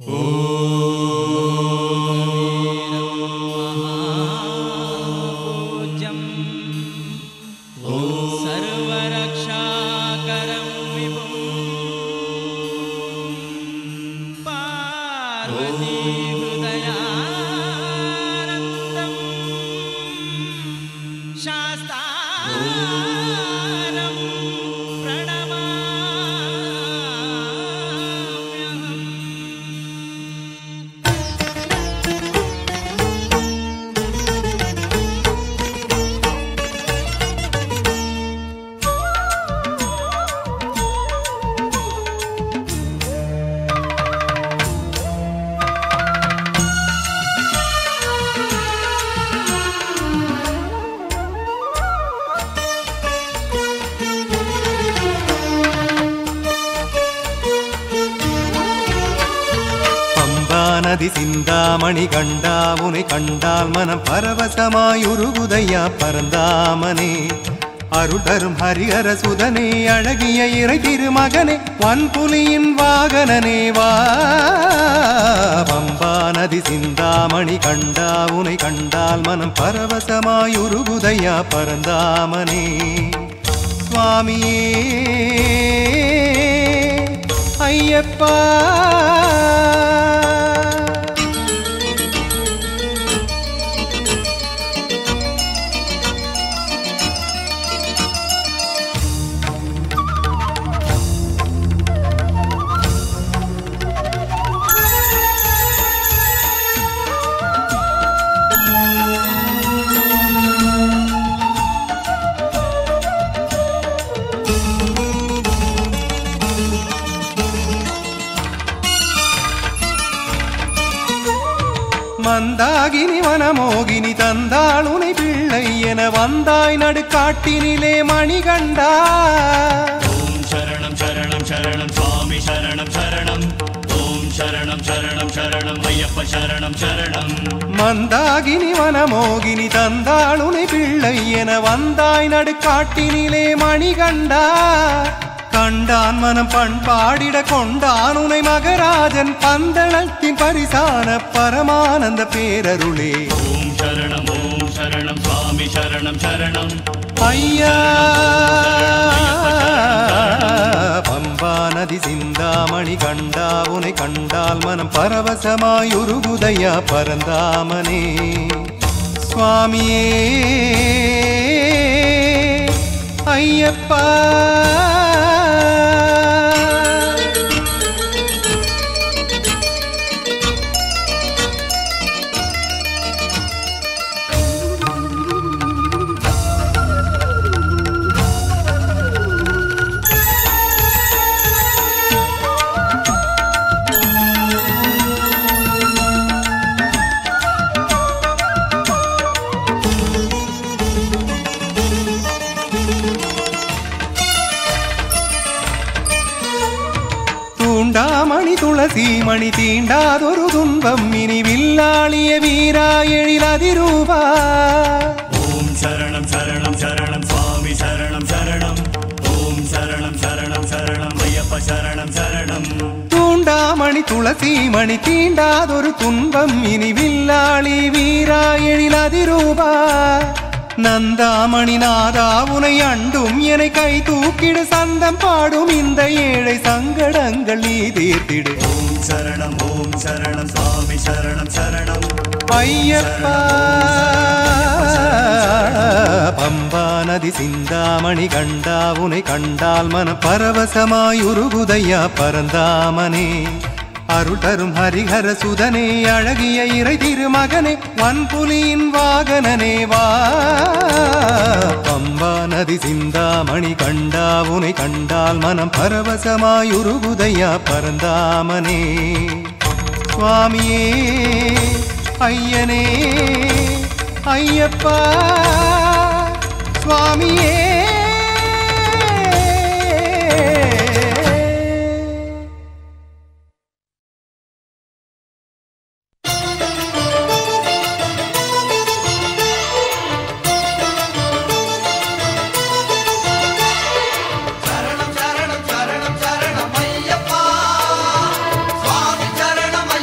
पूज्यम् सर्वरक्षाकरं विभुम् पार्वतीहृदयानन्दम् शास्तारं प्रणमाम्यहम् பம்பா நதி சிந்தாமணி கண்டாமுனை கண்டால் மனம் பரவசமாயுருகுதையா பரந்தாமனே அருள் தரும் ஹரிஹர சுதனே அழகிய இறை திருமகனே வன்புலியின் வாகனனே வா பம்பா நதி சிந்தாமணி கண்டாவுனை கண்டால் மனம் பரவசமாயுருகுதையா பரந்தாமனே சுவாமியே ஐயப்பா மந்தாகினி வனமோகினி தந்தாளுனை பிள்ளை என வந்தாய் நடுக்காட்டினிலே மணிகண்டா ஓம் சரணம் சரணம் சரணம் சுவாமி சரணம் சரணம் ஓம் சரணம் சரணம் சரணம் ஐயப்ப சரணம் சரணம் மந்தாகினி வனமோகினி தந்தாளுனை பிள்ளை என வந்தாய் நடுக்காட்டினிலே மணிகண்டா கண்டான் மனம் பண்பாடிட கொண்டான் உனை மகராஜன் பந்தளத்தின் பரிசான பரமானந்த பேரருளே ஓம் சரணம் ஓம் சரணம் சுவாமி சரணம் சரணம் ஐயா பம்பா நதி சிந்தாமணி கண்டா உனை கண்டால் மனம் பரவசமாயுருகுதையா பரந்தாமனே சுவாமியே ஐயப்பா தூண்டாமணி துளசி மணி தீண்டாதொரு துன்பம் இனி வில்லாளிய வீரா எழிலதிரூபா ஓம் சரணம் சரணம் சரணம் சுவாமி சரணம் சரணம் ஓம் சரணம் சரணம் சரணம் ஐயப்ப சரணம் சரணம் தூண்டாமணி துளசி மணி தீண்டாதொரு துன்பம் இனி வில்லாளி வீரா எழிலதிரூபா நந்தாமணி நாதா உனை அண்டும் என கை தூக்கிட சந்தம் பாடும் இந்த ஏழை சங்கடங்கள் நீ தீர்த்திடு ஓம் சரணம் ஓம் சரணம் சுவாமி சரணம் சரணம் ஐயப்பா பம்பா நதி சிந்தாமணி கண்டா உனை கண்டால் மன பரவசமாயுருகுதையா பரந்தாமனே அருள் தரும் ஹரிஹர சுதனே அழகிய இறை திருமகனே வன்புலியின் வாகனனே வா பம்பா நதி சிந்தாமணி கண்டா உனை கண்டால் மனம் பரவசமாயுருகுதையா பரந்தாமனே சுவாமியே ஐயனே ஐயப்பா சுவாமியே சரணம் சரணம் சரணம் சரணம் ஐயப்பா சுவாமி சரணம்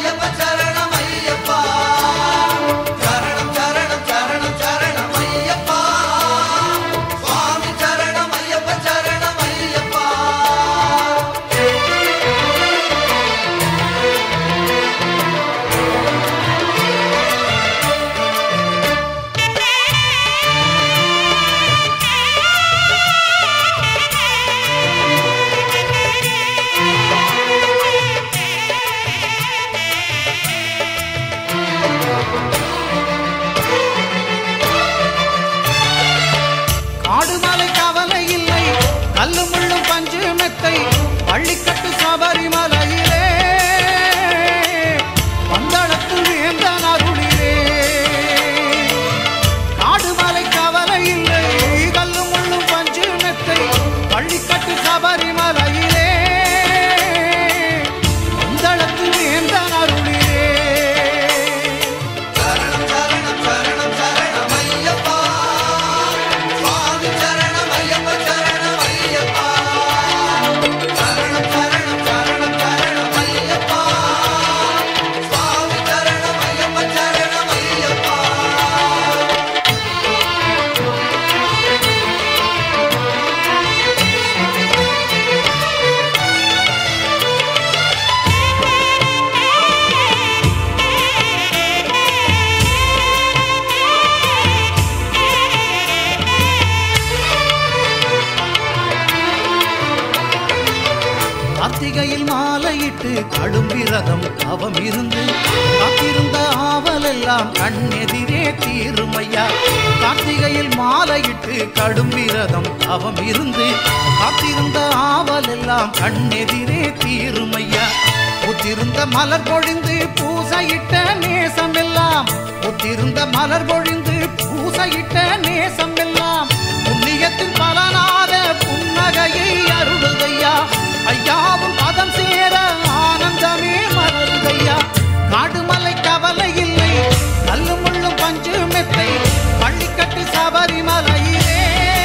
மாலையிட்டு கடும் விரதம் அவம் இருந்து காத்திருந்த ஆவலெல்லாம் கண்ணெதிரே தீருமையா கார்த்திகையில் மாலையிட்டு கடும் விரதம் அவம் இருந்து காத்திருந்த ஆவலெல்லாம் கண்ணெதிரே தீருமையா புத்திருந்த மலர் பொழிந்து பூசையிட்ட நேசமெல்லாம் புத்திருந்த மலர் பொழிந்து பூசையிட்ட நேசமெல்லாம் புண்ணியத்தின் பலனாத புன்னகையை அருளுதையா ஐயாவும் பதம் சேர ஆனந்தமே மலருதையா காடுமலை கவலை இல்லை கல்லு முள்ளும் பஞ்சு மெத்தை பள்ளிக்கட்டு சபரிமலையிலே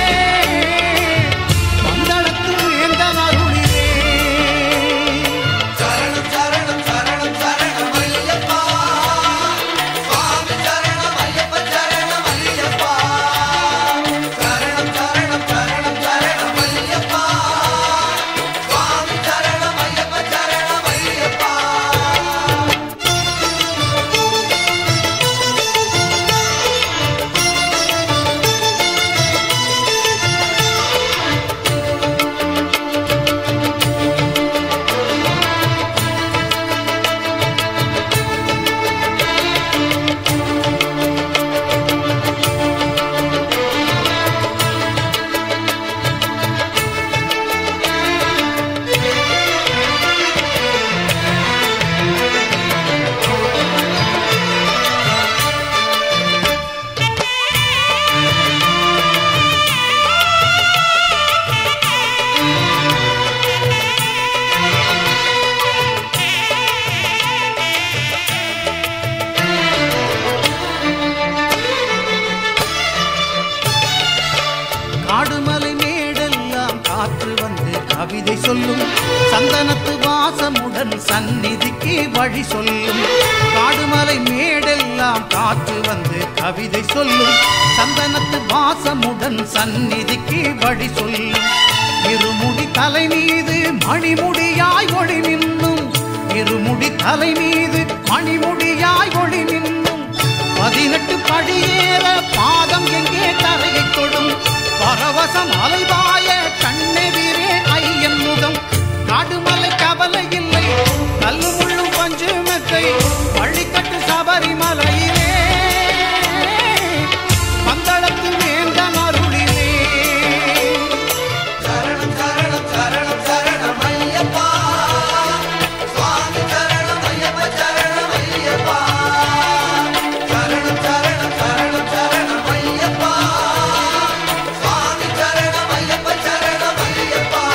மங்களத்து வேந்தன் அருளிலே சரணம் சரணம் சரணம் சரணம் ஐயப்பா சுவாமி சரணம் ஐயப்ப சரணம் ஐயப்பா சரணம் சரணம் சரணம் சரணம் ஐயப்பா சுவாமி சரணம் ஐயப்ப சரணம் ஐயப்பா காடுமலை மேடெல்லாம் காற்று வந்து கவிதை சொல்லும் சந்தனத்து வாசமுடன் சந்நிதிக்கு வழி சொல்லும் காடுமலை மேடெல்லாம் காற்று வந்து கவிதை சொல்லும் சந்தனத்து வாசமுடன் சந்நிதிக்கு வழி சொல்லும் இருமுடி தலை மீது மணிமுடியாய் ஒளி நின்னும் இருமுடி தலை மீது மணிமுடியாய் ஒளி நின்னும் பதினெட்டு படியேற பாதம் எங்கே தரையை தொடும் பரவசம் அலைவாய கண்ணெதிரே ஐயன் முகம் காடுமலை கவலை இல்லை கல்லு முள்ளும் பஞ்சு மெத்தை பள்ளிக்கட்டு சபரிமலையிலே பந்தளத்து வேந்தன் அருளிலே சரணம் சரணம் சரணம் சரணம் ஐயப்பா சுவாமி சரணம் ஐயப்ப சரணம் ஐயப்பா சரணம் சரணம் சரணம் சரணம் ஐயப்பா சுவாமி சரணம் ஐயப்ப சரணம் ஐயப்பா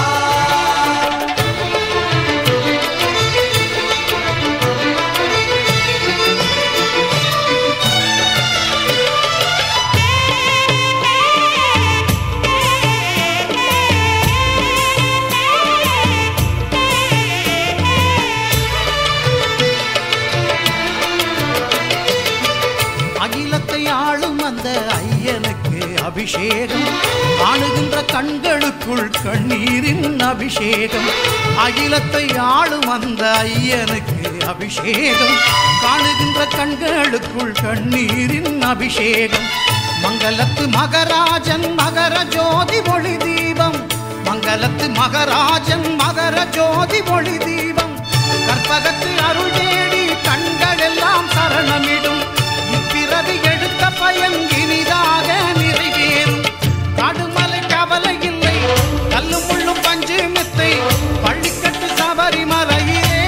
அகிலத்தை ஆளும் அந்த ஐயனுக்கு அபிஷேகம் ஆளுகின்ற கண்களுக்குள் கண்ணீரின் அபிஷேகம் அகிலத்தை ஆளும் அந்த ஐயனுக்கு அபிஷேகம் காணுகின்ற கண்களுக்குள் கண்ணீரின் அபிஷேகம் மங்களத்து மகராஜன் மகர ஜோதி ஒளி தீபம் மங்களத்து மகராஜன் மகர ஜோதி ஒளி தீபம் கற்பகத்து அருள் தேடி கண்கள் எல்லாம் சரணமிடும் இப்பிறவி எடுத்த பயன் இனிதாக நிறைவேறும் காடுமலை கவலை இல்லை கல்லும் முள்ளும் பஞ்சு மெத்தை பள்ளிக்கட்டு சபரிமலையிலே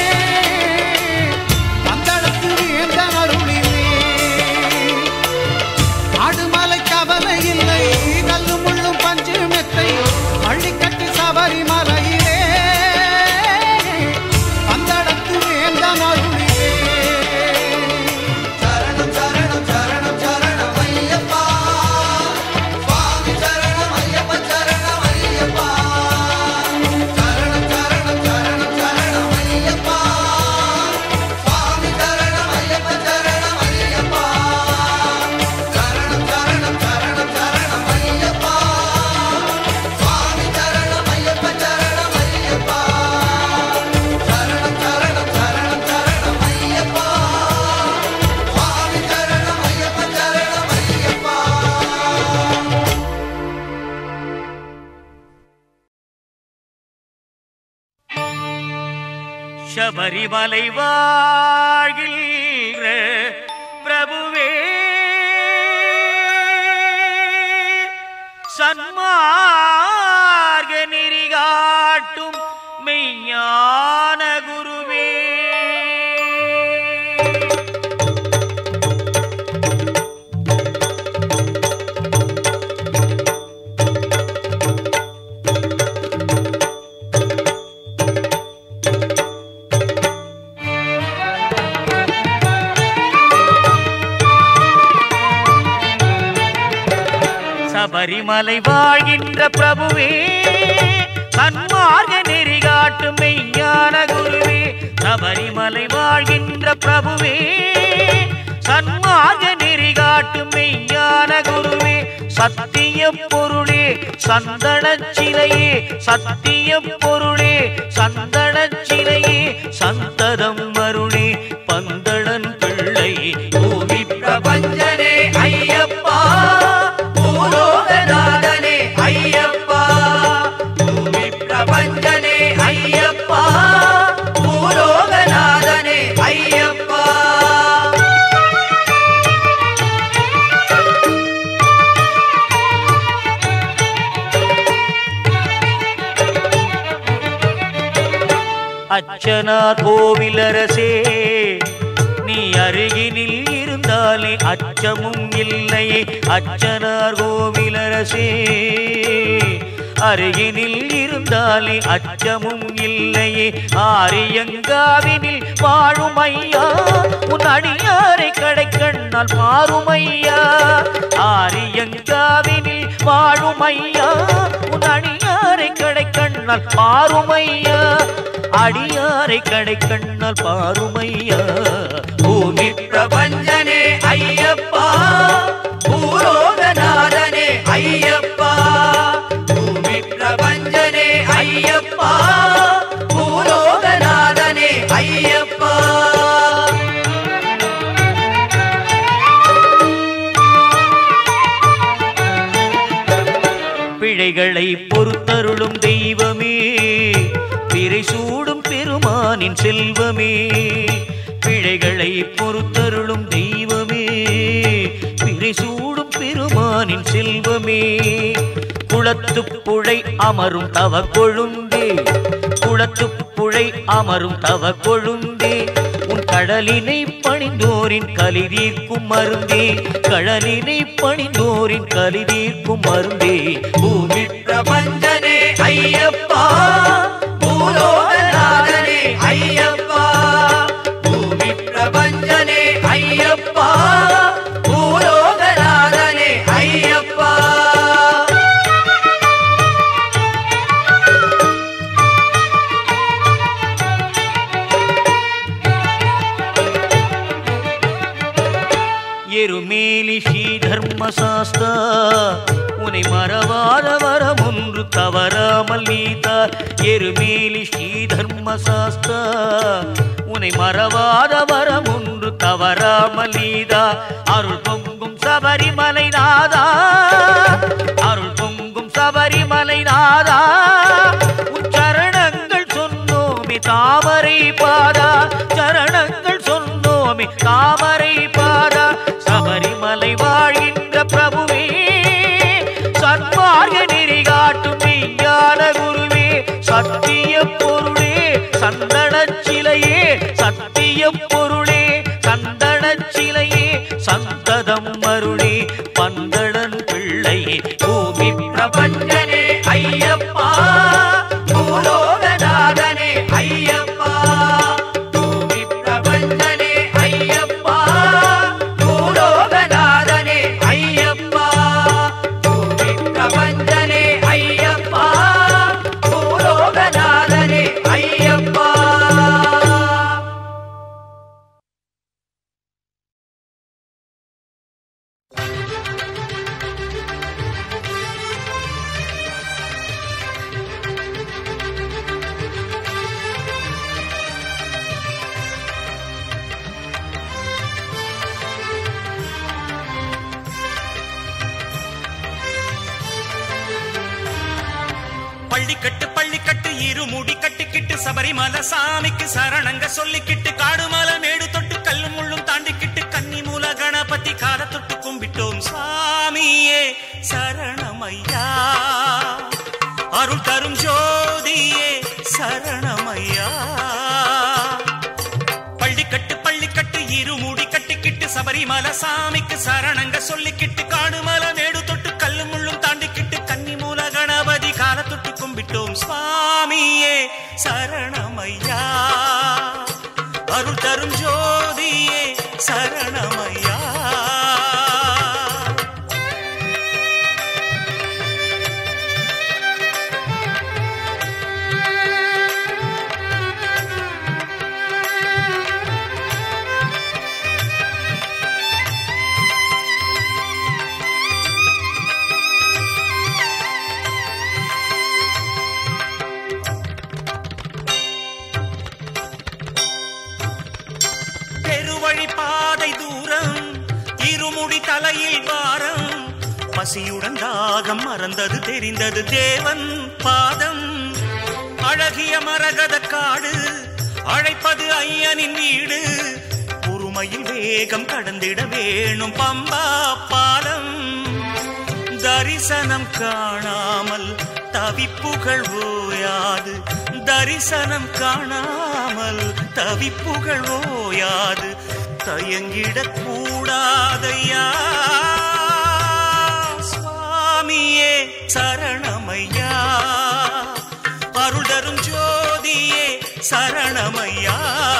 பந்தளத்து வேந்தன் அருளிலே காடுமலை கவலை இல்லை கல்லு முள்ளும் பஞ்சு மெத்தை பள்ளிக்கட்டு சபரிமலையிலே பந்தளத்து வேந்தன் அருளிலே சரணம் சரணம் சரணம் சரணம் ஐயப்பா சுவாமி சரணம் ஐயப்ப சபரிமலை வாழ்கின்ற பிரபுவே சன்மார்க நெறிகாட்டும் மெய்ஞான குருவே சபரிமலை வாழ்கின்ற பிரபுவே சன்மார்க நெறி காட்டும் மெய்ஞான குருவே சபரிமலை வாழ்கின்ற பிரபுவே சன்மார்க நெறி காட்டும் மெய்ஞான குருவே சத்திய பொருளே சந்தன சிலையே சத்திய பொருளே சந்தன சிலையே சந்ததம் அருளே பந்தளன் பிள்ளை பூமி பிரபஞ்சனே ஐயப்பா பூலோகநாதனே ஐயப்பா பூமி பிரபஞ்சனே ஐயப்பா பூலோகநாதனே ஐயப்பா அச்சனார் கோவிலரசே நீ அருகினில் இருந்தாலே அச்சமும் இல்லையே அச்சனார் கோவிலரசே அருகினில் இருந்தாலே அச்சமும் இல்லையே ஆரியங்காவினில் வாழும் ஐயா உன் அடியாரை கடைக்கண்ணால் மாறும் ஐயா ஆரியங்காவினில் வாழும் ஐயா உன் அடியாரை கடைக்கண்ணால் மாறும் ஐயா அடியாரை கடைக்கண்ணால் பாருமையா பூமி பிரபஞ்சனே ஐயப்பா பூலோகநாதனே ஐயப்பா பூமி பிரபஞ்சனே ஐயப்பா பூலோகநாதனே ஐயப்பா பிழைகளை பொறுத்தருளும் தெய்வமே பிறை சூடும் பெருமானின் செல்வமே பிழைகளை பொறுத்தருளும் தெய்வமே பிறை சூடும் பெருமானின் செல்வமே குளத்துப் புழை அமரும் தவ கொழுந்தே குளத்துப் புழை அமரும் தவ கொழுந்தே உன் கடலினை பணிந்தோரின் கலி தீர்க்கும் மருந்தே கடலினை பணிந்தோரின் கலி தீர்க்கும் மருந்தே பூமி பிரபஞ்சனே ஐயப்பா பூலோகநாதனே ஐயப்பா பூமி பிரபஞ்சனே ஐயப்பா பூலோகநாதனே ஐயப்பா எருமேலி ஸ்ரீ தர்மசாஸ்தா உனை மறவாத வரம் ஒன்று தவறாமல் நீத்தார் எருமேலி ஸ்ரீ தர்மசாஸ்தா உனை மறவாத வரம் ஒன்று தவறாமல் நீதா அருள் பொங்கும் சபரிமலை நாதா அருள் பொங்கும் சபரிமலை நாதா உன் சரணங்கள் சொன்னோமே தாமரை பாதா சரணங்கள் சொன்னோமே தாமரை பாதா சபரிமலை வாழ்கின்ற பிரபுவே சன்மார்க நெறி காட்டும் மெய்ஞான குருவே சத்திய பொருளே சந்தன சிலையே சத்திய பொருளே சந்தன சிலையே சந்ததம் அருளே பந்தளன் பிள்ளையே பூமி பிரபஞ்சனே ஐயப்பா பூலோகநாதனே ஐயப்பா பூமி பிரபஞ்சனே ஐயப்பா பூலோகநாதனே ஐயப்பா பூமி பிரபஞ்சனே ஐயப்பா பூலோகநாதனே ஐயப்பா பள்ளிக்கட்டு பள்ளிக்கட்டு இருமுடி கட்டி கட்டிக்கிட்டு சபரிமலை சாமிக்கு சரணங்க சொல்லிக்கிட்டு காடுமலை மேடு தொட்டு கல்லு முள்ளும் தாண்டிக்கிட்டு கன்னி மூல கணபதி கால தொட்டு கும்பிட்டோம் சாமியே சரணமையா அருள் தரும் ஜோதியே சரணமையா பள்ளிக்கட்டு பள்ளிக்கட்டு இருமுடி கட்டிக்கிட்டு சபரிமலை சாமிக்கு சரணங்க சொல்லிக்கிட்டு காடுமலை மேடு தொட்டு கல்லு முள்ளும் தாண்டிக்கிட்டு கன்னி மூல கணபதி கால தொட்டு கும்பிட்டோம் சுவாமியே சரணமையா அருள் தரும் ஜோதியே சரணமையா பெருவழி பாதை தூரம் இருமுடி தலையில் பாரம் பசியுடன் தாகம் மறந்தது தெரிந்தது தேவன் பாதம் அழகிய மரகத காடு அழைப்பது ஐயனின் வீடு பொறுமையில் வேகம் கடந்திட வேணும் பம்பா பாலம் தரிசனம் காணாமல் தவிப்புகள் ஓயாது தரிசனம் காணாமல் தவிப்புகள் ஓயாது தயங்கிடக் கூடாதையா சுவாமியே சரணமையா அருள் தரும் ஜோதியே சரணமையா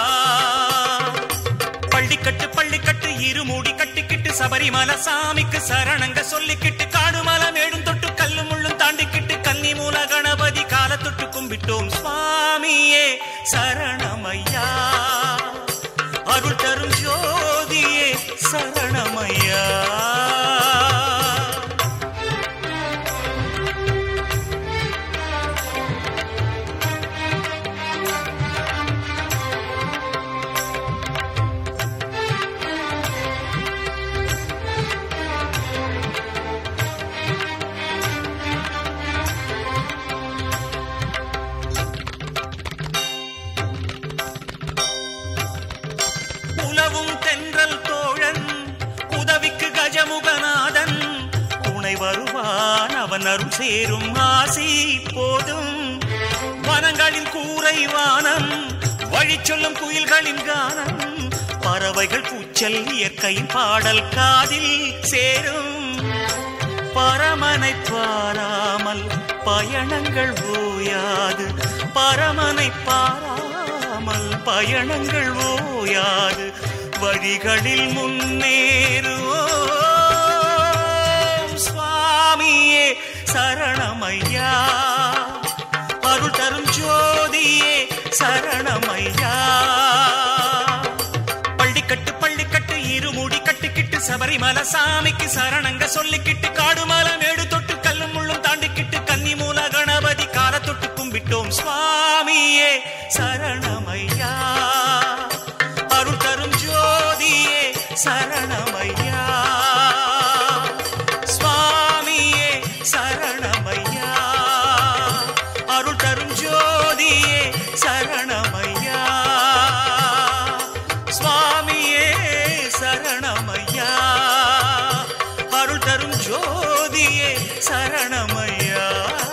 பள்ளிக்கட்டு பள்ளிக்கட்டு இருமுடி கட்டிக்கிட்டு சபரிமலை சாமிக்கு சரணங்க சொல்லிக்கிட்டு காடுமலை மேடும் தொட்டு கல்லு முள்ளும் தாண்டிக்கிட்டு கன்னி மூல கணபதி கால தொட்டு கும்பிட்டோம் சுவாமியே சரணமையா அருள் தரும் ஜோதியே சரணமையா உலவும் தென்றல் தோழன் உதவிக்கு கஜமுகநாதன் துணை வருவான் அவன் அருள் சேரும் ஆசி போதும் வனங்களின் கூரை வானம் வழி சொல்லும் குயில்களின் கானம் பறவைகள் கூச்சல் இயற்கையின் பாடல் காதில் சேரும் பரமனை பாராமல் பயணங்கள் ஓயாது பரமனை பாராமல் பயணங்கள் ஓயாது வழிகளில் முன்னேறுவோம் சுவாமியே சரணமையா அருள் தரும் ஜோதியே சரணமையா பள்ளிக்கட்டு பள்ளிக்கட்டு இருமுடி கட்டிக்கிட்டு சபரிமலை சாமிக்கு சரணங்க சொல்லிக்கிட்டு காடுமலை மேடு தொட்டு கல்லு முள்ளும் தாண்டிக்கிட்டு கன்னி மூல கணபதி கால தொட்டு கும்பிட்டோம் சுவாமியே சரணமையா அருள் தரும் ஜோதியே சரணமையா சுவாமியே சரணமையா அருள் தரும் ஜோதியே சரணமையா சுவாமியே சரணமையா அருள் தரும் ஜோதியே சரணமையா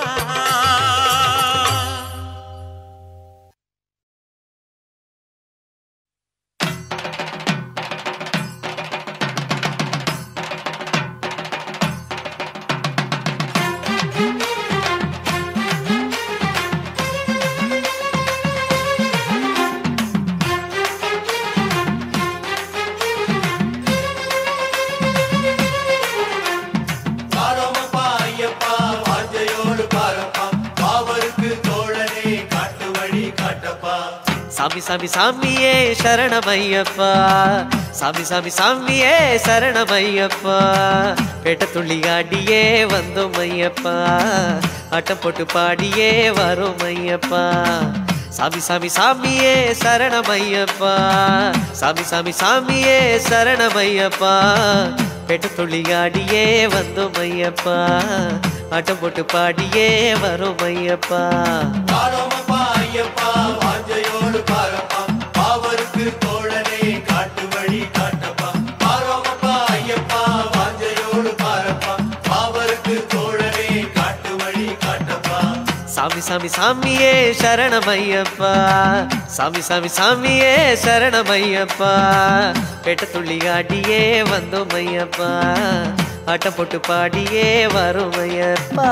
பாரோமப்பா ஐயப்பா வாஞ்சையோடு பாரப்பா பாவருக்கு தோழனே காட்டு வழி காட்டப்பா சாமி சாமி சாமியே சரணமையப்பா சாமி சாமி சாமியே சரணமையப்பா பேட்ட துள்ளி ஆடியே வந்தோம் ஐயப்பா ஆட்டம் போட்டு பாடியே வரோம் ஐயப்பா சாமி சாமி சாமியே சரணமையப்பா சாமி சாமி சாமியே சரணமையப்பா பேட்ட துள்ளி ஆடியே வந்தோம் ஐயப்பா ஆட்டம் போட்டு பாடியே வரோம் ஐயப்பா பாரோமப்பா ஐயப்பா ஐயப்பா வாஞ்சையோடு பாரப்பா பாவருக்கு தோழனே காட்டு வழி காட்டப்பா பாரோமப்பா ஐயப்பா வாஞ்சையோடு பாரப்பா பாவருக்கு தோழனே காட்டு வழி காட்டப்பா சாமி சாமி சாமியே சரணமையப்பா சாமி சாமி சாமியே சரணமையப்பா பெட்ட துள்ளி ஆடியே வந்தோம் ஐயப்பா ஆட்டம் போட்டு பாடியே வரும் ஐயப்பா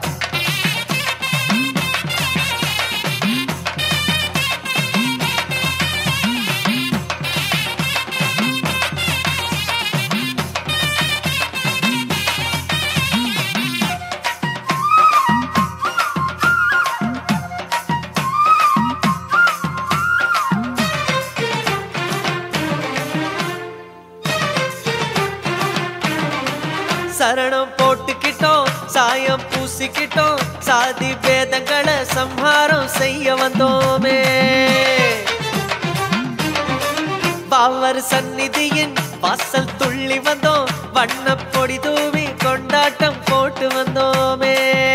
சரணம் போட்டுக்கிட்டோம் சாயம் பூசிக்கிட்டோம் சாதி பேதங்களை சம்ஹாரம் செய்ய வந்தோமே பாவர் சந்நிதியின் வாசல் துள்ளி வந்தோம் வண்ணப் பொடி தூவி கொண்டாட்டம் போட்டு வந்தோமே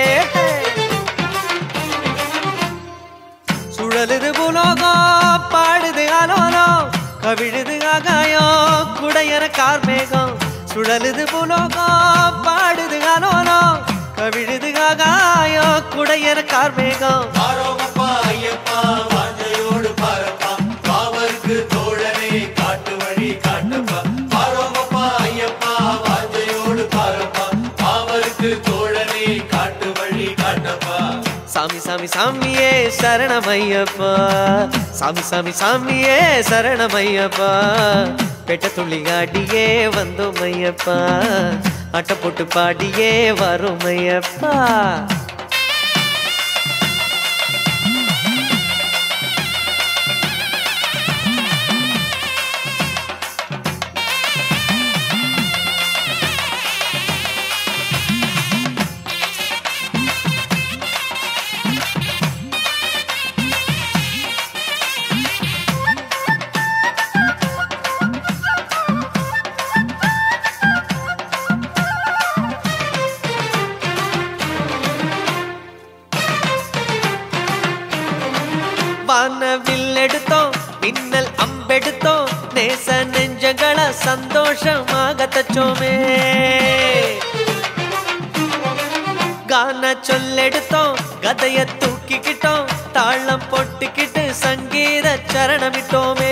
சுழலுது புலோகம் பாடுது அலோலம் கவிழுது ஆகாயம் குடையற கார்மேகம் சுழலுது புலோகம் பாடுது அலோலம் கவிழுது ஆகாயம் குடையற கார்மேகம் பாரோமப்பா ஐயப்பா வாஞ்சையோடு பாரப்பா பாவருக்கு தோழனே காட்டு வழி காட்டப்பா பாரோமப்பா ஐயப்பா வாஞ்சையோடு பாரப்பா பாவருக்கு தோழனே காட்டு வழி காட்டப்பா சாமி சாமி சாமியே சரணமையப்பா சாமி சாமி சாமியே சரணமையப்பா பெட்ட துள்ளி ஆடியே வந்தோம் ஐயப்பா அட்டை போட்டு பாடியே வரும் ஐயப்பா வானவில் எடுத்தோம் மின்னல் அம்பெடுத்தோம் நேச நெஞ்சங்கள சந்தோஷமாக தச்சோமே கான சொல்லெடுத்தோம் கதைய தூக்கிக்கிட்டோம் தாளம் போட்டுக்கிட்டு சங்கீத சரணமிட்டோமே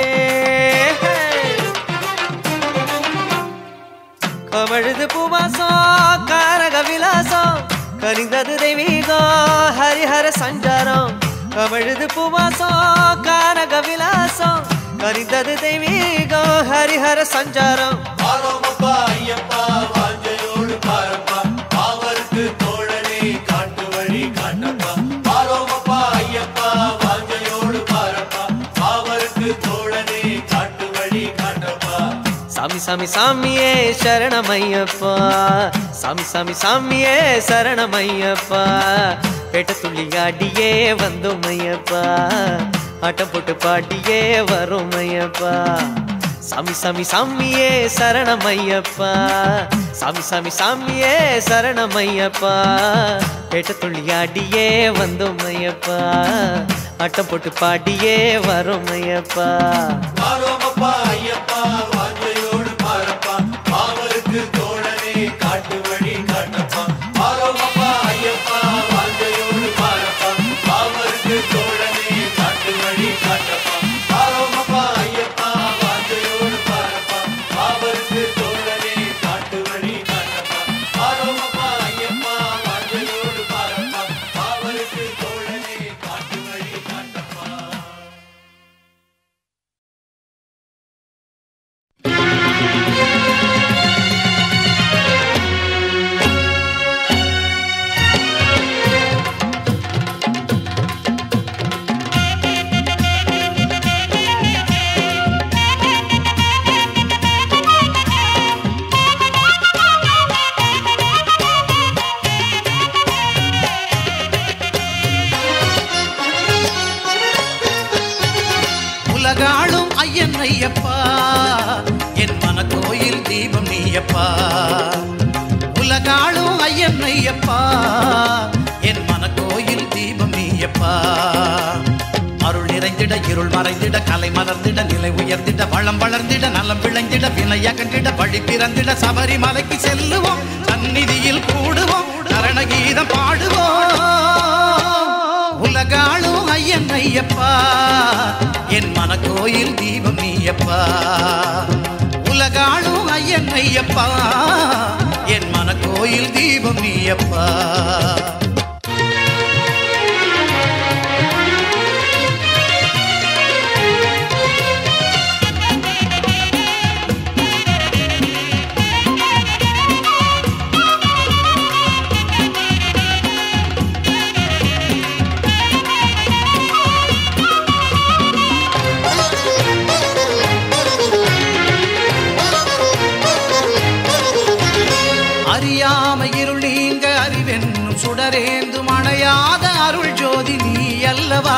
கமழுது பூவாசம் காரக விலாசம் கனிந்தது தெய்வீகம் ஹரிஹர சஞ்சாரம் கமழுது பூவாசம் காரக விலாசம் கனிந்தது தெய்வீகம் ஹரிஹர சஞ்சாரம் பாரோமப்பா ஐயப்பா வாஞ்சையோடு பாரப்பா பாவருக்கு தோழனே காட்டு வழி காட்டப்பா பாரோமப்பா ஐயப்பா வாஞ்சையோடு பாரப்பா பாவருக்கு தோழனே காட்டு வழி காட்டப்பா சாமி சாமி சாமியே சரணமையப்பா சாமி சாமி சாமியே சரணமையப்பா பேட்ட துள்ளி ஆடியே வந்தோம் ஐயப்பா ஆட்டம் போட்டு பாடியே வரும் ஐயப்பா சாமி சாமி சாமியே சரணமையப்பா சாமி சாமி சாமியே சரணமையப்பா பேட்ட துள்ளி ஆடியே வந்தோம் ஐயப்பா ஆட்டம் போட்டு பாடியே வரும் ஐயப்பா பாரோமப்பா ஐயப்பா வாஞ்சையோடு பாரப்பா பாவருக்கு தோழனே காட்டு வழி காட்டப்பா பாரோமப்பா ஐயப்பா வாஞ்சையோடு பாரப்பா பாவருக்கு தோழனே காட்டு வழி காட்டப்பா பாரோமப்பா ஐயப்பா வாஞ்சையோடு பாரப்பா பாவருக்கு தோழனே காட்டு வழி காட்டப்பா பாரோமப்பா ஐயப்பா வாஞ்சையோடு பாரப்பா பாவருக்கு தோழனே காட்டு வழி காட்டப்பா உலகாளும் ஐயன் ஐயப்பா என் மனக்கோயில் தீபம் நீயப்பா உலகாளும் ஐயன் ஐயப்பா என் மனக்கோயில் தீபம் நீயப்பா நிறைந்திட இருள் மறைந்திட கலை மலர்ந்திட நிலை உயர்ந்திட வளம் வளர்ந்திட நலம் விளைந்திட வினை அகன்றிட வழி பிறந்திட சபரிமலைக்கு செல்லுவோம் சந்நிதியில் கூடுவோம் கரண கீதம் பாடுவோம் உலகாளும் ஐயன் ஐயப்பா என் மனக்கோயில் தீபம் நீயப்பா உலகாளும் ஐயன் ஐயப்பா என் மனக்கோயில் தீபம் நீயப்பா அறியாம இருள் நீங்க அறிவென்னும் சுடரேந்தும் அணையாத அருள் ஜோதி நீ அல்லவா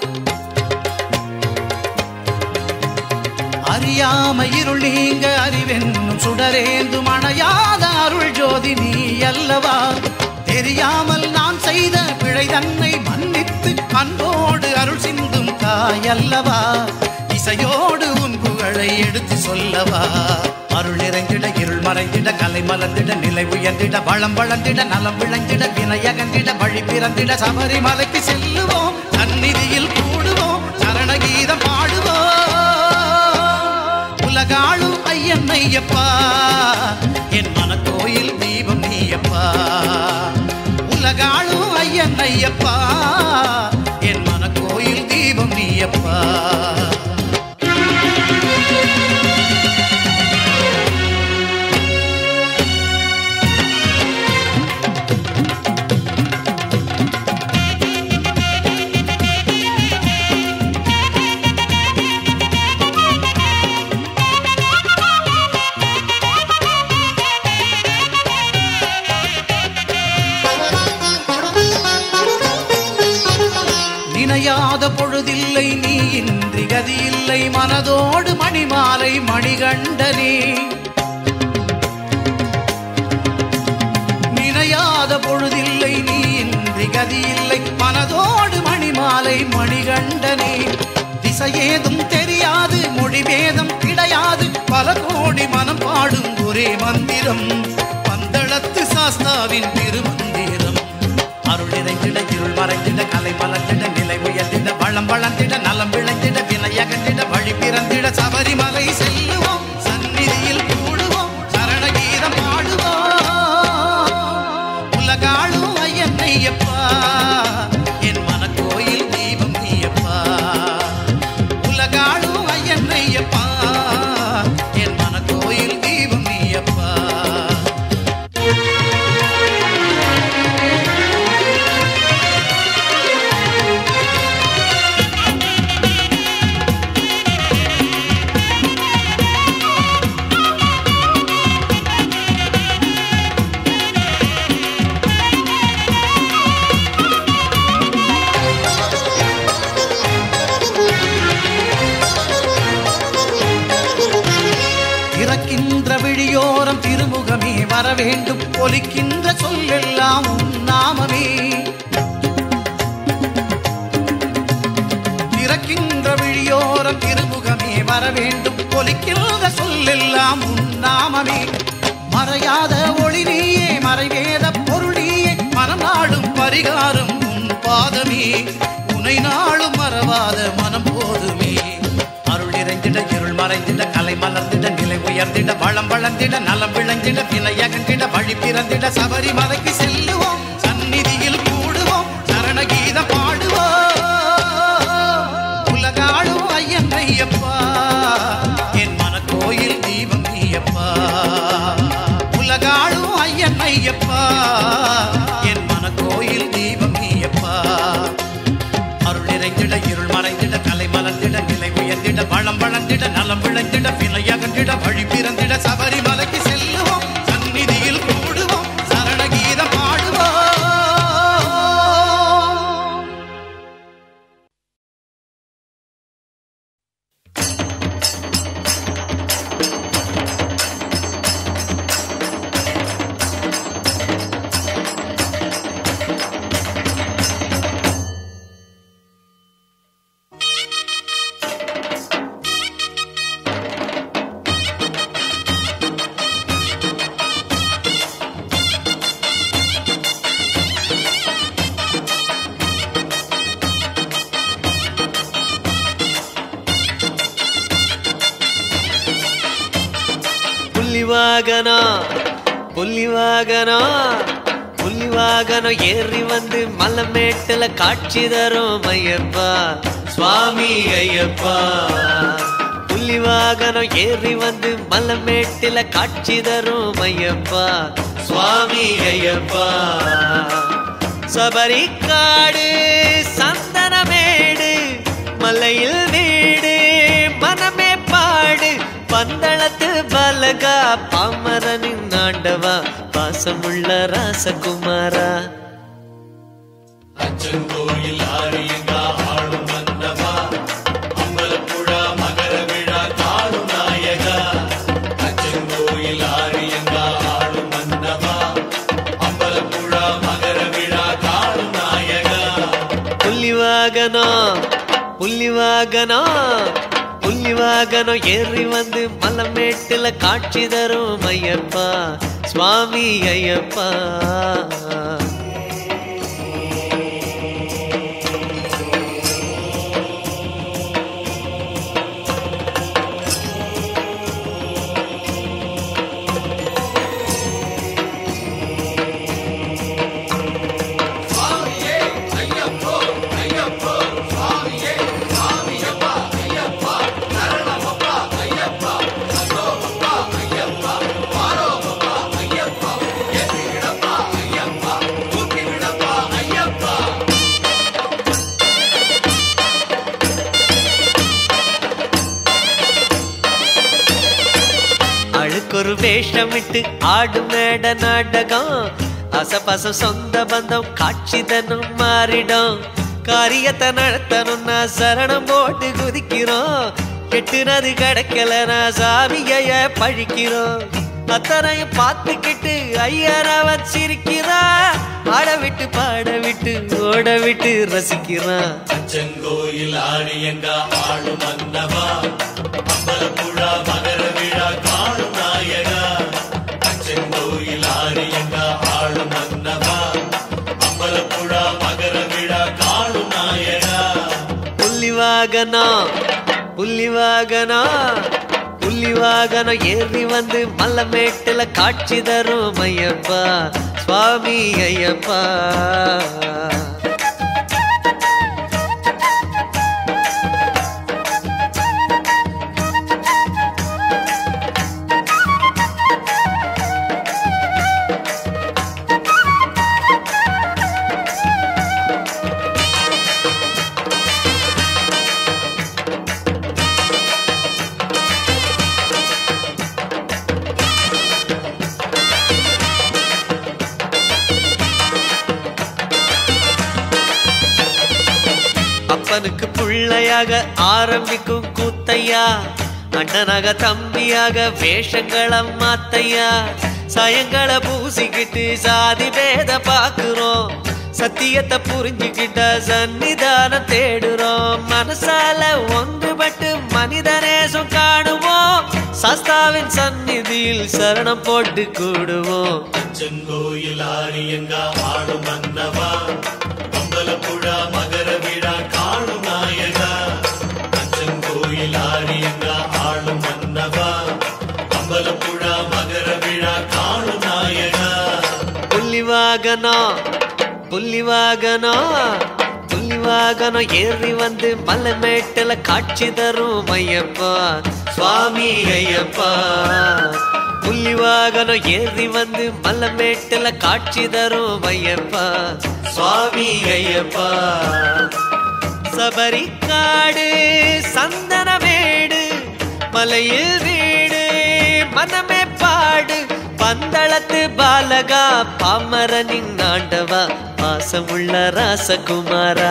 அறியாம இருள் நீங்க அறிவென்னும் சுடரேந்தும் அணையாத அருள் ஜோதி நீ அல்லவா தெரியாமல் நான் செய்த பிழை தன்னை மன்னித்து அன்போடு அருள் சிந்தும் தாய் அல்லவா இசையோடு உன் புகழை எடுத்து சொல்லவா அருள் நிறைந்திட இருள் மறைந்திட கலை மலர்ந்திட நிலை உயர்ந்திட வளம் வளர்ந்திட நலம் விளைந்திட வினை அகன்றிட வழி பிறந்திட சபரிமலைக்கு செல்லுவோம் சந்நிதியில் கூடுவோம் சரணகீதம் பாடுவோம் உலகாளும் ஐயன் ஐயப்பா என் மனக்கோயில் தீபம் நீயப்பா உலகாளும் ஐயன் ஐயப்பா என் மனக்கோயில் தீபம் நீயப்பா நினையாத பொழுதில்லை நீ இன்றி கதியில்லை மனதோடு மணிமாலை மணிகண்டனே நினையாத பொழுதில்லை நீ இன்றி கதியில்லை மனதோடு மணிமாலை மணிகண்டனே திசையேதும் தெரியாது மொழிபேதம் கிடையாது பல கோடி மனம் பாடும் ஒரே மந்திரம் பந்தளத்து சாஸ்தாவின் திருமந்திரம் அருள் நிறைந்திட இருள் மறைந்திட கலை மலர்ந்திட நிலை உயர்ந்திட வளம் வளர்ந்திட நலம் விளைந்திட வினை அகன்றிட வழி பிறந்திட சபரிமலை செல்லுவோம் சந்நிதியில் கூடுவோம் சரணகீதம் பாடுவோம் உலகாளும் ஐயன் ஐயப்பா என் மனக்கோயில் தீபம் நீயப்பா உலகாளும் ஐயன் ஐயப்பா என் மனக்கோயில் தீபம் நீயப்பா திறக்கின்ற விழியோரம் திருமுகமே வர வேண்டும் ஒலிக்கின்ற சொல்லெல்லாம் உன் நாமமே திறக்கின்ற விழியோரம் திருமுகமே வர வேண்டும் ஒலிக்கின்ற சொல்லெல்லாம் உன் நாமமே மறையாத ஒளி நீயே மறைவேத பொருள் நீயே மனம் நாடும் பரிகாரம் உன் பாதமே உனை நாளும் மறவாத மனம் போதுமே அருள் நிறைந்திட இருள் மறைந்திட கலை மலர்ந்திட நிலை உயர்ந்திட வளம் வளர்ந்திட நலம் விளைந்திட வினை அகன்றிட வழி பிறந்திட சபரிமலைக்கு செல்லுவோம் சந்நிதியில் கூடுவோம் சரணகீதம் பாடுவோம் உலகாளும் ஐயன் ஐயப்பா என் மனக்கோயில் தீபம் நீயப்பா உலகாளும் ஐயன் ஐயப்பா என் மனக்கோயில் தீபம் நீயப்பா அருள் நிறைந்திட இருள் மறைந்திட கலை மலர்ந்திட நிலை உயர்ந்திட வளம் வளர்ந்திட நலம் விளைந்திட வினை அகன்றிட வழி பிறந்திட சபரிமலைக்கு செல்லுவோம் சந்நிதியில் கூடுவோம் சரணகீதம் பாடுவோம் ஆ புலிவாகனா புலிவாகனா புலிவாகனம் ஏறி வந்து மலமேட்டுல காட்சி தரும் ஐயப்பா சுவாமி ஐயப்பா புலிவாகனம் ஏறி வந்து மலமேட்டில காட்சி தரும் ஐயப்பா சுவாமி ஐயப்பா சபரிக்காடு சந்தனமேடு மலையில் வீடு மனமே பாடு பந்தளத்து பலகா பாமரனின் ஆண்டவா பாசமுள்ள ராசகுமாரா அச்சங்கோயில் ஆரியங்கா ஆளும் மன்னவா அம்பலப்புழா மகர விழா காணும் நாயகா அச்சங்கோயில் ஆரியங்கா ஆளும் மன்னவா அம்பலப்புழா மகர விழா காணும் நாயகா புள்ளிவாகனோ புள்ளிவாகனோ புள்ளிவாகனோ ஏறி வந்து மலமேட்டுல காட்சி தரும் ஐயப்பா சுவாமி ஐயப்பா அழுக்கொரு வேஷமிட்டு ஆடும் மேட நாடகம் அசபசம் சொந்த பந்தம் காட்சி தன்னும் மாறிடும் காரியத்தை நடத்தணும்னா சரணம் போட்டு குதிக்கிறோம் கெட்டுனது கிடைக்கல நான் சாமிய பழிக்கிறோம் அத்தனையும் பார்த்துக்கிட்டு ஐயரவன் சிரிக்கிறான் ஆட விட்டு பாட விட்டு ஓட விட்டு ரசிக்கிறான் அச்சங்கோயில் ஆரியங்கா ஆளும் மன்னவா அம்பலப்புழா மகர விழா காணும் நாயகா அச்சங்கோயில் ஆரியங்கா ஆளும் மன்னவா அம்பலப்புழா மகர விழா காணும் நாயகா புள்ளிவாகனா புள்ளிவாகனா புள்ளிவாகனம் ஏறி வந்து மல்லமேட்டுல காட்சி தரும் ஐயப்பா சுவாமி ஐயப்பா அப்பனுக்கு பிள்ளையாக ஆரம்பிக்கும் கூத்தையா அண்ணனாக தம்பியாக வேஷங்களை மாத்தையா சயங்களை பூசிக்கிட்டு சாதி பேத பாக்குறோம் சத்தியத்தை புரிஞ்சுக்கிட்ட சன்னிதானம் தேடுறோம் மனசால ஒன்றுபட்டு மனிதநேசம் காணுவோம் சாஸ்தாவின் சந்நிதியில் சரணம் போட்டு கூடுவோம் அச்சங்கோயில் ஆரியங்கா ஆளும் மன்னவா அம்பலப்புழா மகர விழா காணும் நாயகா அச்சங்கோயில் ஆரியங்கா ஆளும் மன்னவா அம்பலப்புழா மகர விழா காணும் நாயகா புள்ளிவாகனா புள்ளிவாகனா புள்ளிவாகனம் ஏறி வந்து மலைமேட்டுல காட்சி தரும் ஐயப்பா சுவாமி ஐயப்பா புள்ளிவாகனம் ஏறி வந்து மலைமேட்டுல காட்சி தரும் ஐயப்பா சுவாமி ஐயப்பா சபரிக்காடு சந்தனமேடு மலையில் வீடு மனமே பாடு பந்தளத்து பாலகா பாமரனின் ஆண்டவா பாசமுள்ள ராசகுமாரா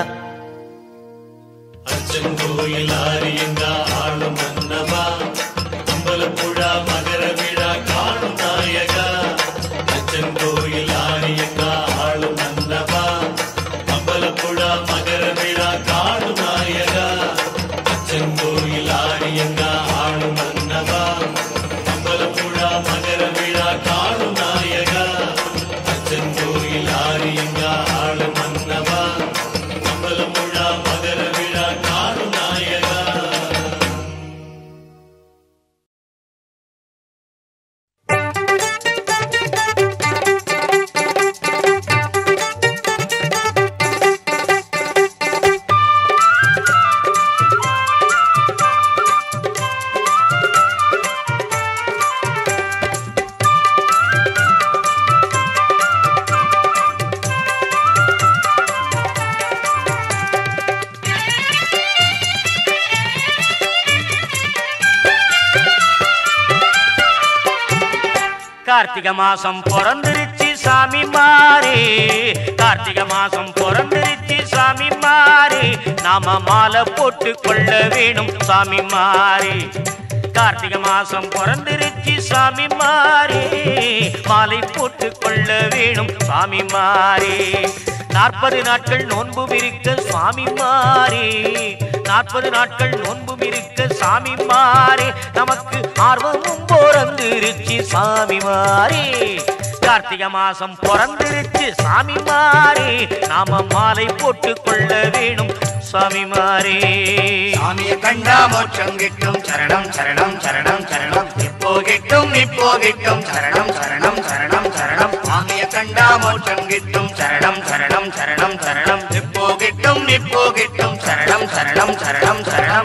அச்சங்கோயில் ஆரியங்கா ஆளும் மன்னவா அம்பலப்புழா மகர விழா காணும் நாயகா அச்சங்கோயில் ஆரியங்கா ஆளும் மன்னவா அம்பலப்புழா மகர விழா காணும் நாயகா அச்சங்கோயில் ஆரியங்கா ஆளும் மன்னவா அம்பலப்புழா மகர விழா காணும் நாயகா அச்சங்கோயில் ஆரியங்கா ஆளும் மன்னவா அம்பலப்புழா மகர விழா காணும் நாயகா கார்த்திகை மாசம் பிறந்துருச்சு சாமி மாறி கார்த்திகை மாசம் பிறந்துருச்சு சாமி மாறி நாம மாலை போட்டு கொள்ள வேணும் சாமி மாறி கார்த்திகை மாசம் பிறந்துருச்சு சாமி மாறி மாலை போட்டு கொள்ள வேணும் சாமி மாறி நாற்பது நாட்கள் நோன்பு இருக்க சுவாமி மாறி நாற்பது நாட்கள் நோன்பு இருக்க சாமி மாறி நமக்கு ஆர்வமும் பிறந்துருச்சு சாமி மாறி கார்த்திகை மாசம் பிறந்துருச்சு சாமி மாறி நாம மாலை போட்டு கொள்ள வேணும் சாமி மாறி சாமியை கண்டா மோட்சம் கிட்டும் சரணம் சரணம் சரணம் சரணம் இப்போ கிட்டும் இப்போ கிட்டும் சரணம் சரணம் சரணம் சரணம் சாமியை கண்டா மோட்சம் கிட்டும் சரணம் சரணம் சரணம் சரணம் இப்போ கிட்டும் இப்போ கிட்டும் சரணம் சரணம் சரணம் சரணம்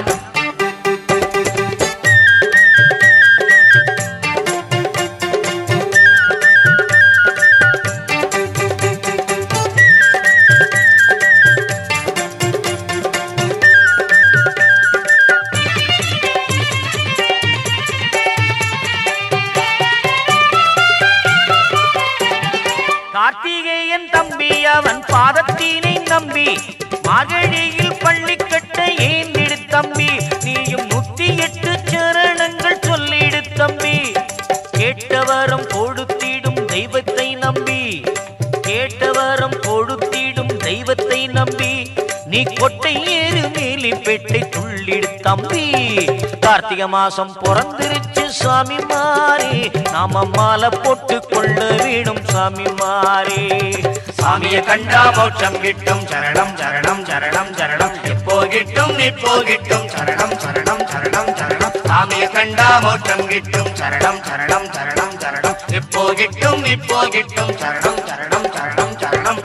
கார்த்திகேயன் தம்பி அவன் பாதத்தினை நம்பி மகளியில் பள்ளி கட்ட ஏந்திடு தம்பி நீயும் நூத்தி எட்டு சரணங்கள் சொல்லிடு தம்பி கேட்டவரம் கொடுத்திடும் தெய்வத்தை நம்பி கேட்டவரம் கொடுத்திடும் தெய்வத்தை நம்பி நீ கொட்டை ஏறு மேலி பெட்டை துள்ளிடு தம்பி கார்த்திகை மாசம் பிறந்திருச்சு சாமி மாறி நாம மாலை போட்டு கொள்ள வேணும் சாமி மாறி சாமியை கண்டா மோட்சம் கிட்டும் சரணம் சரணம் சரணம் சரணம் இப்போ கிட்டும் இப்போ கிட்டும் சரணம் சரணம் சரணம் சரணம் சாமியை கண்டா மோட்சம் கிட்டும் சரணம் சரணம் சரணம் சரணம் இப்போ கிட்டும் இப்போ கிட்டும் சரணம் சரணம் சரணம் சரணம்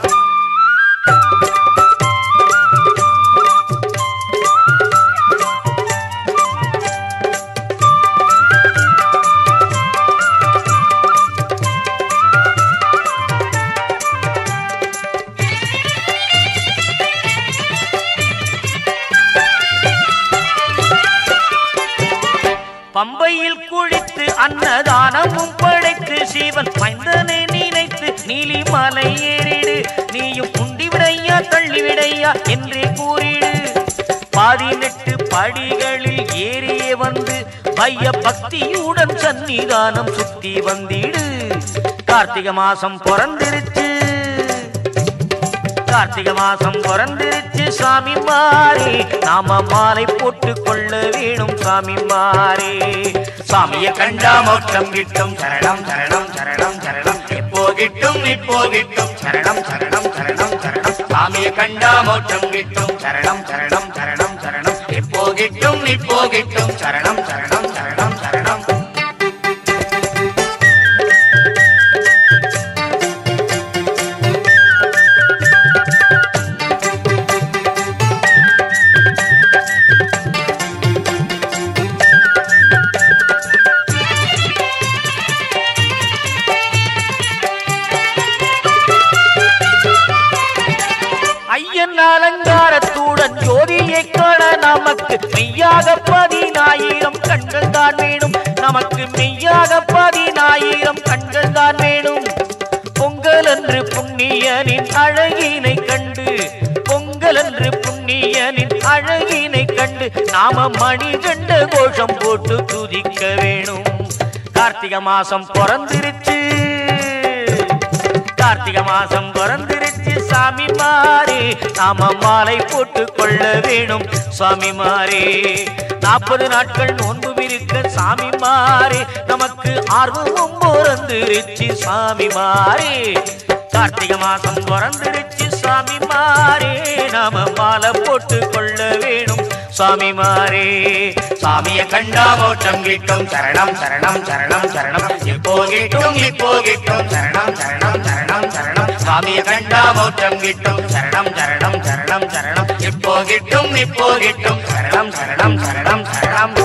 பம்பையில் குளித்து அன்னதானமும் படைத்து சிவன் மைந்தனை நினைத்து நீலி மலை ஏறிடு நீயும் உண்டி விடையா தள்ளி விடையா என்றே கூறிடு பதினெட்டு படிகளில் ஏறியே வந்து பைய பக்தியுடன் சன்னிதானம் சுத்தி வந்திடு கார்த்திகை மாசம் பிறந்திருச்சு கார்த்திகை மாசம் பிறந்திருச்சு சாமி மாறி நாம மாலை போட்டு கொள்ள வேணும் சாமி மாறி சாமியை கண்டா மோட்சம் கிட்டும் சரணம் சரணம் சரணம் சரணம் இப்போ கிட்டும் இப்போ கிட்டும் சரணம் சரணம் சரணம் சரணம் சாமியை கண்டா மோட்சம் கிட்டும் சரணம் சரணம் சரணம் சரணம் இப்போ கிட்டும் இப்போ கிட்டும் சரணம் சரணம் சரணம் சரணம் ஐயன் அலங்காரத்துடன் ஜோதியை காண நமக்கு மெய்யாக பதினாயிரம் கண்கள் தான் வேணும் நமக்கு மெய்யாக பதினாயிரம் கண்கள் தான் வேணும் பொங்கல் என்று புண்ணியனின் அழகினை கண்டு பொங்கல் என்று புண்ணியனின் அழகினை கண்டு நாம மணிகண்ட கோஷம் போட்டு துதிக்க வேணும் கார்த்திகை மாசம் பிறந்திருச்சு கார்த்திகை மாசம் பிறந்திருச்சு சாமி மாறி நாம மாலை போட்டு கொள்ள வேணும் சாமி மாறி நாற்பது நாட்கள் நோன்பு இருக்க சாமி மாறி நமக்கு ஆர்வமும் பிறந்திருச்சு சாமி மாறி கார்த்திகை மாசம் பிறந்திருச்சு சாமி மாறி நாம மாலை போட்டு கொள்ள வேணும் சாமி மாறி சாமியை கண்டா மோட்சம் கிட்டும் சரணம் சரணம் சரணம் சரணம் இப்போ கிட்டும் இப்போ கிட்டும் சரணம் சரணம் சரணம் சரணம் சாமியை கண்டா மோட்சம் கிட்டும் சரணம் சரணம் சரணம் சரணம் இப்போ கிட்டும் இப்போ கிட்டும் சரணம் சரணம் சரணம் சரணம்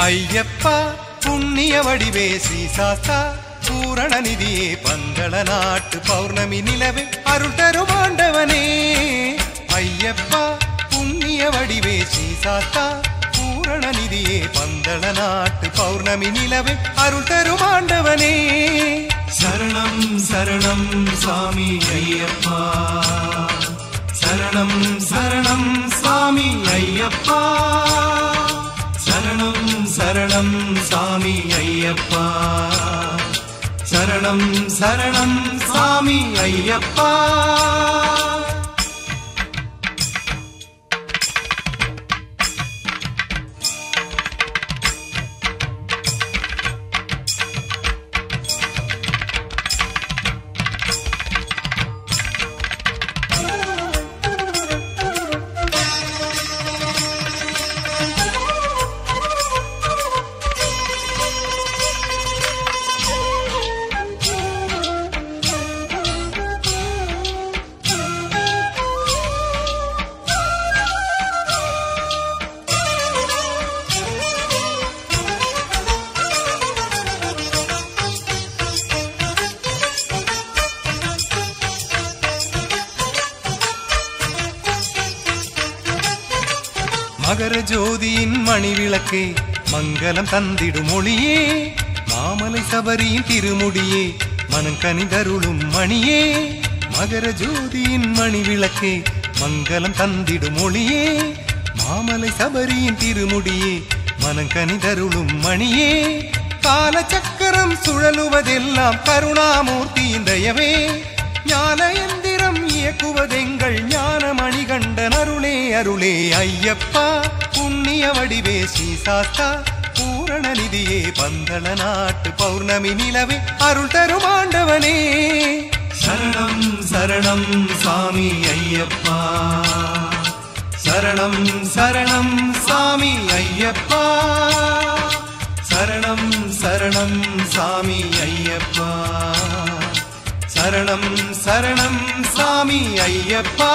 ஐயப்பா புண்ணிய வடிவே ஸ்ரீ சாஸ்தா பூரண நிதியே பந்தள நாட்டு பௌர்ணமி நிலவே அருள் தரும் ஆண்டவனே ஐயப்பா புண்ணிய வடிவே ஸ்ரீ சாஸ்தா பூரண நிதியே பந்தள நாட்டு பௌர்ணமி நிலவே அருள் தரும் ஆண்டவனே சரணம் சரணம் சாமி ஐயப்பா சரணம் சரணம் சாமி ஐயப்பா சரணம் சரணம் சாமி ஐயப்பா சரணம் சரணம் சாமி ஐயப்பா மகர ஜோதியின் மணி விளக்கே மங்களம் தந்திடும் மொழியே மாமலை சபரியின் திருமுடியே மனங்கனிதருளும் மணியே மகர ஜோதியின் மணி விளக்கே மங்களம் தந்திடும் மொழியே மாமலை சபரியின் திருமுடியே மனங்கனிதருளும் மணியே கால சக்கரம் சுழலுவதெல்லாம் கருணாமூர்த்தியின் தயவே ஞான எந்திரம் இயக்குவதெங்கள் ஞான மணிகண்டன் அருளே அருளே ஐயப்பா புண்ணிய வடிவே ஸ்ரீ சாஸ்தா பூரண நிதியே பந்தள நாட்டு பௌர்ணமி நிலவே அருள் தரும் ஆண்டவனே சரணம் சரணம் சாமி ஐயப்பா சரணம் சரணம் சாமி ஐயப்பா சரணம் சரணம் சாமி ஐயப்பா சரணம் சரணம் சாமி ஐயப்பா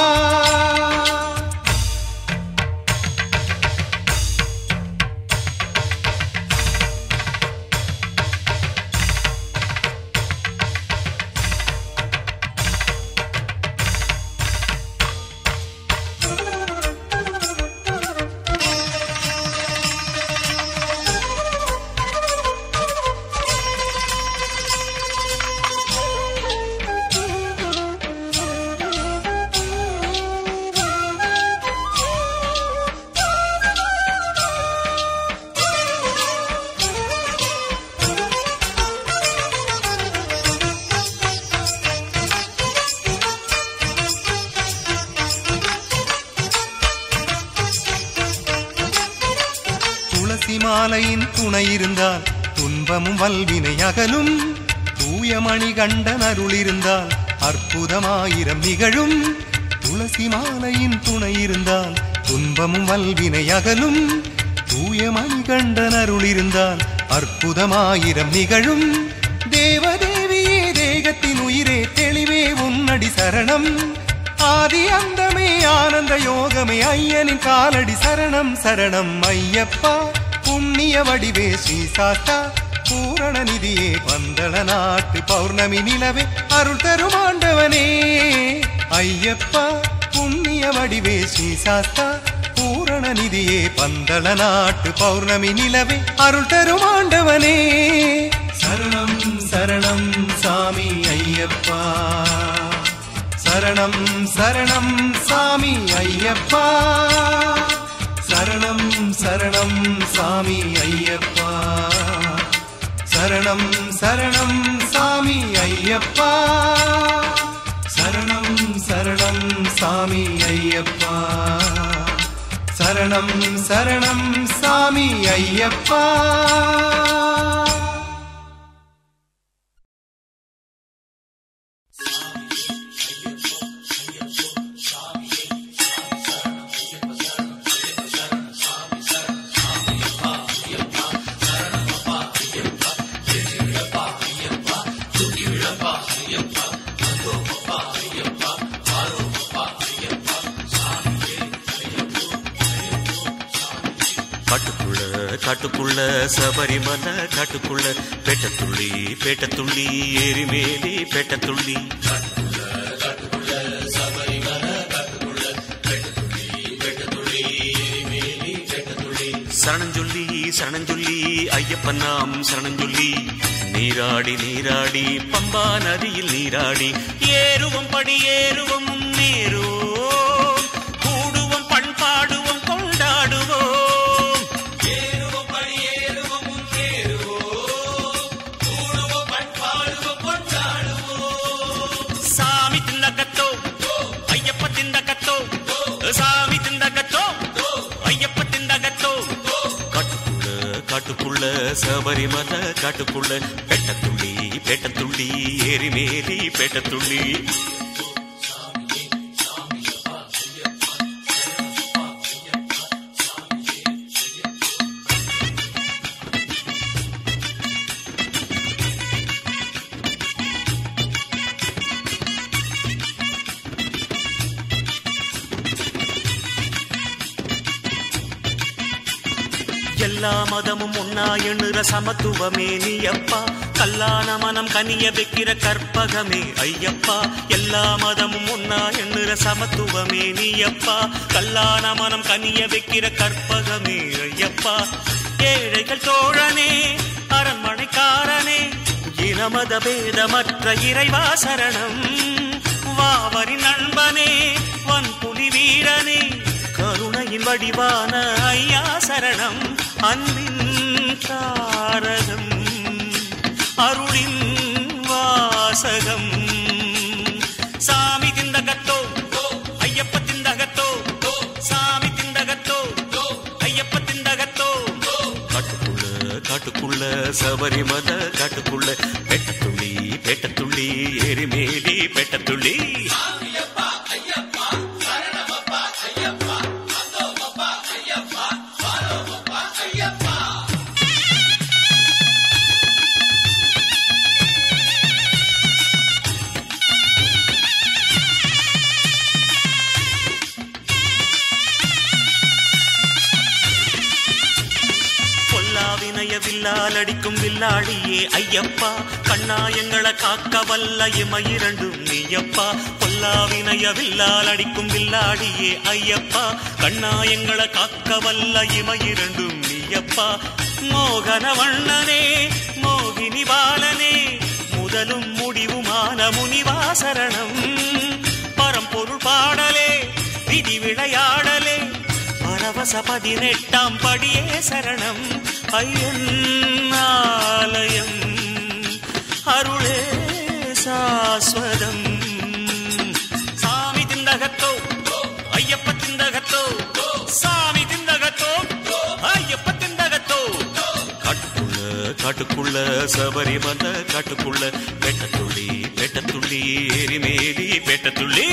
துளசி மாலையின் துணை இருந்தால் துன்பமும் வல்வினை அகலும் தூய மணி கண்டன் அருள் இருந்தால் அற்புதமாயிரம் நிகழும் துளசி மாலையின் துணை இருந்தால் துன்பமும் வல்வினை அகலும் தூய மணி கண்டன் அருள் இருந்தால் அற்புதமாயிரம் நிகழும் தேவதேவியே தேகத்தின் உயிரே தெளிவே உன்னடி சரணம் ஆதி அந்தமே ஆனந்த யோகமே ஐயனின் காலடி சரணம் சரணம் ஐயப்பா புண்ணிய வடிவே ஸ்ரீ சாஸ்தா பூரண நிதியே பந்தள நாட்டு பௌர்ணமி நிலவே அருள் தரும் ஆண்டவனே ஐயப்பா புண்ணிய வடிவே ஸ்ரீ சாஸ்தா பூரண நிதியே பந்தள நாட்டு பௌர்ணமி நிலவே அருள் தரும் ஆண்டவனே சரணம் சரணம் சாமி ஐயப்பா சரணம் சரணம் சாமி ஐயப்பா சரணம் சரணம் சாமி ஐயப்பா சரணம் சரணம் சாமி ஐயப்பா சரணம் சரணம் சாமி ஐயப்பா சரணம் சரணம் சாமி ஐயப்பா காட்டுக்குள்ள காட்டுக்குள்ள சபரிமலை காட்டுக்குள்ள பேட்டத்துள்ளி பேட்டத்துள்ளி ஏரி மேலே பேட்டத்துள்ளி சரணஞ்சொல்லி சரணஞ்சொல்லி ஐயப்பன் நாம் சரணஞ்சொல்லி நீராடி நீராடி பம்பா நதியில் நீராடி ஏறுவோம் படி ஏறுவோம் முன்னேறுவோம் கூடுவோம் பண்பாடுவோம் கொண்டாடுவோம் சாமி திண்டகத்தோ ஐயப்ப திண்டகத்தோ சாமி திண்டகத்தோ ஐயப்ப திண்டகத்தோ காட்டுக்குள்ள காட்டுக்குள்ள சபரிமலை காட்டுக்குள்ள பெட்டத்துள்ளி பெட்டத்துள்ளி ஏரி மேலி பெட்டத்துள்ளி எல்லா மதமும் ஒன்னா எண்ணுற சமத்துவமே நீ அப்பா கல்லான மனம் கனிய வைக்கிற கற்பகமே ஐயப்பா எல்லா மதமும் ஒன்னா எண்ணுற சமத்துவமே நீ அப்பா கல்லான மனம் கனிய வைக்கிற கற்பகமே ஐயப்பா ஏழைகள் தோழனே அரண்மனைக்காரனே இனமத பேதமற்ற இறைவா சரணம் வாவரி நண்பனே வன்புலி வீரனே கருணையின் வடிவான ஐயா சரணம் அன்பின் தாரகம் அருளின் வாசகம் சாமி திந்தகத்தோ ஐயப்ப திந்தகத்தோ சாமி திந்தகத்தோ ஐயப்ப திந்தகத்தோ காட்டுக்குள்ள காட்டுக்குள்ள சபரிமல காட்டுக்குள்ள பெட்டத்துள்ளி பெட்டத்துள்ளி எரிமேலி பெட்டத்துள்ளி பொல்லாவினைய வில்லால் அடிக்கும் வில்லாடியே ஐயப்பா கண்ணாயங்களை காக்க வல்ல இமையிரண்டும் நீயப்பா பொல்லாவினைய வில்லால் அடிக்கும் வில்லாடியே ஐயப்பா கண்ணாயங்களை காக்க வல்ல இமையிரண்டும் நீயப்பா மோகன வண்ணனே மோகினி பாலனே முதலும் முடிவுமான முனிவாசரணம் பரம்பொருள் பாடலே விதி விளையாடலே பரவச பதினெட்டாம் படியே சரணம் ஐயன் ஆலயம் அருளே சாஸ்வதம் சாமி திந்தகத்தோ ஐயப்ப திந்தகத்தோ சாமி திந்தகத்தோ ஐயப்ப திந்தகத்தோ காட்டுக்குள்ள காட்டுக்குள்ள சபரிமல காட்டுக்குள்ள பெட்டத்துள்ளி பெட்டத்துள்ளி எரிமேலி பெட்டத்துள்ளி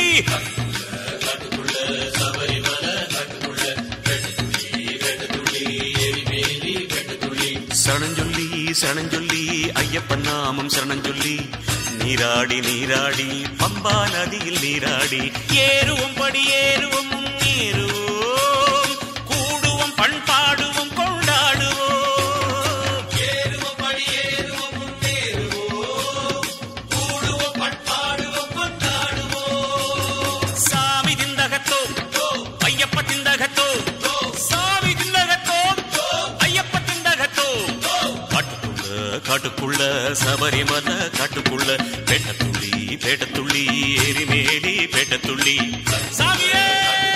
சரணஞ்சொல்லி சரணஞ்சொல்லி ஐயப்பன் நாமம் சரணஞ்சொல்லி நீராடி நீராடி பம்பா நதியில் நீராடி ஏறுவோம் படி ஏறுவோம் முன்னேறுவோம் கூடுவோம் பண்பாடுவோம் கொண்டாடுவோம் ஏறுவோம் படி ஏறுவோம் முன்னேறுவோம் கூடுவோம் பண்பாடுவோம் கொண்டாடுவோம் சாமி திந்தகத்தோ ஐயப்ப திந்தகத்தோ சாமி திந்தகத்தோ ஐயப்ப திந்தகத்தோ காட்டுக்குள்ள காட்டுக்குள்ள சபரிமல காட்டுக்குள்ள பேட்டத்துள்ளி பேட்டத்துள்ளி எரிமேலி பேட்டத்துள்ளி சாமியே